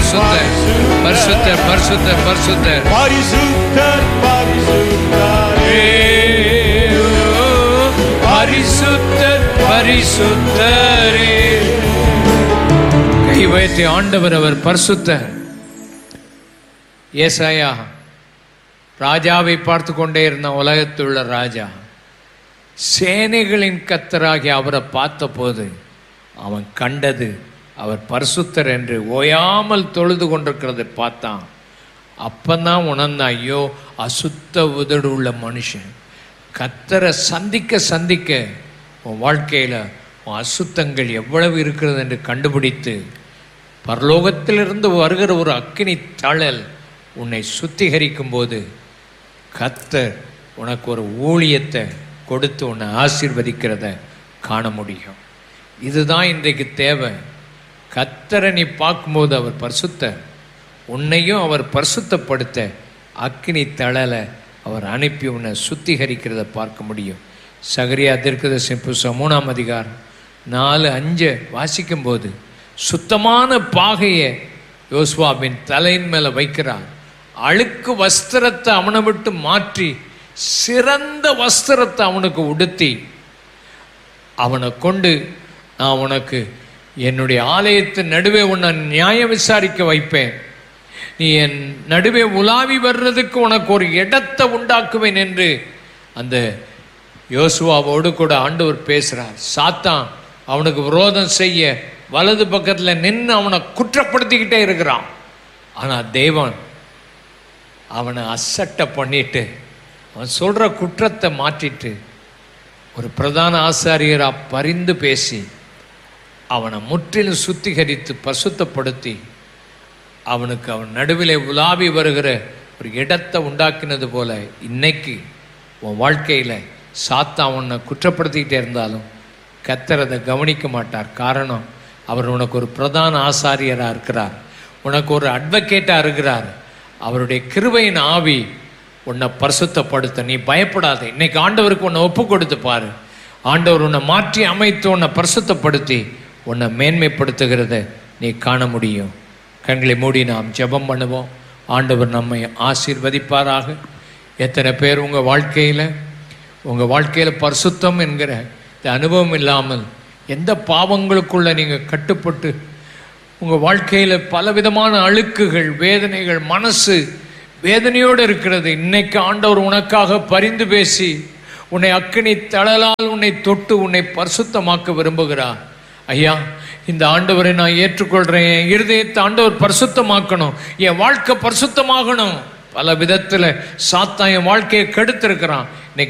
பரிசுத்தர் பரிசுத்தர் பரிசுத்தர் பரிசுத்தர் பரிசுத்தர் பரிசுத்தரே பரிசுத்தர் பரிசுத்தரே கை வைத்து ஆண்டவர் அவர் பரிசுத்தர் ஏசாயா ராஜாவை பார்த்து கொண்டே இருந்த உலகத்துள்ள ராஜா சேனைகளின் கத்தராகி அவரை பார்த்தபோது அவன் கண்டது அவர் பரிசுத்தர் என்று ஓயாமல் தொழுது கொண்டிருக்கிறதை பார்த்தான் அப்பந்தான் உணர்ந்தான் ஐயோ அசுத்த உதடு உள்ள மனுஷன் கத்தரை சந்திக்க சந்திக்க உன் வாழ்க்கையில் உன் அசுத்தங்கள் எவ்வளவு இருக்கிறது என்று கண்டுபிடித்து பரலோகத்திலிருந்து வருகிற ஒரு அக்கினி தழல் உன்னை சுத்திகரிக்கும் போது கத்தர் உனக்கு ஒரு ஊழியத்தை கொடுத்து உன்னை ஆசீர்வதிக்கிறத காண முடியும் இதுதான் இன்றைக்கு தேவை கத்தரை நீ பார்க்கும்போது அவர் பரிசுத்தர் உன்னையும் அவர் பரிசுத்தப்படுத்த அக்கினி தழலை அவர் அனுப்பி உன்னை சுத்திகரிக்கிறத பார்க்க முடியும் சகரியா தீர்க்கதரிசி புஸ்தகம் மூணாம் அதிகாரம் நாலு அஞ்சை வாசிக்கும்போது சுத்தமான பாகையை யோசுவாவின் தலையின் மேலே வைக்கிறார் அழுக்கு வஸ்திரத்தை அவனை விட்டு மாற்றி சிறந்த வஸ்திரத்தை அவனுக்கு உடுத்தி அவனை கொண்டு நான் உனக்கு என்னுடைய ஆலயத்தின் நடுவே உன்னை நியாயம் விசாரிக்க வைப்பேன் நீ என் நடுவே உலாவி வர்றதுக்கு உனக்கு ஒரு இடத்தை உண்டாக்குவேன் என்று அந்த யோசுவாவோடு கூட ஆண்டவர் பேசுகிறார் சாத்தான் அவனுக்கு விரோதம் செய்ய வலது பக்கத்தில் நின்று அவனை குற்றப்படுத்திக்கிட்டே இருக்கிறான் ஆனால் தேவன் அவனை அசட்டை பண்ணிட்டு அவன் சொல்கிற குற்றத்தை மாற்றிட்டு ஒரு பிரதான ஆசாரியராக பரிந்து பேசி அவனை முற்றிலும் சுத்திகரித்து பசுத்தப்படுத்தி அவனுக்கு அவன் நடுவிலே உலாவி வருகிற ஒரு இடத்தை உண்டாக்கினது போல இன்னைக்கு உன் வாழ்க்கையில் சாத்தா உன்னை குற்றப்படுத்திக்கிட்டே இருந்தாலும் கத்தர் அதை கவனிக்க மாட்டார் காரணம் அவர் உனக்கு ஒரு பிரதான ஆசாரியராக இருக்கிறார் உனக்கு ஒரு அட்வொகேட்டாக இருக்கிறார் அவருடைய கிருபையின் ஆவி உன்னை பரிசுத்தப்படுத்த நீ பயப்படாத இன்னைக்கு ஆண்டவருக்கு உன்னை ஒப்பு கொடுத்து பாரு ஆண்டவர் உன்னை மாற்றி அமைத்து உன்னை பரிசுத்தப்படுத்தி உன்னை மேன்மைப்படுத்துகிறத நீ காண முடியும் கண்களை மூடி நாம் ஜெபம் பண்ணுவோம் ஆண்டவர் நம்மை ஆசீர்வதிப்பாராக எத்தனை பேர் உங்கள் வாழ்க்கையில் உங்கள் வாழ்க்கையில் பரிசுத்தம் என்கிற இந்த அனுபவம் இல்லாமல் எந்த பாவங்களுக்குள்ள நீங்கள் கட்டுப்பட்டு உங்கள் வாழ்க்கையில் பலவிதமான அழுக்குகள் வேதனைகள் மனசு வேதனையோடு இருக்கிறது இன்னைக்கு ஆண்டவர் உனக்காக பரிந்து பேசி உன்னை அக்கினி தழலால் உன்னை தொட்டு உன்னை பரிசுத்தமாக்க விரும்புகிறார் ஐயா இந்த ஆண்டவரை நான் ஏற்றுக்கொள்கிறேன் என் இருதயத்தை ஆண்டவர் பரிசுத்தமாக்கணும் என் வாழ்க்கை பரிசுத்தமாகணும் பல விதத்தில் சாத்தான் என் வாழ்க்கையை கெடுத்திருக்கிறான்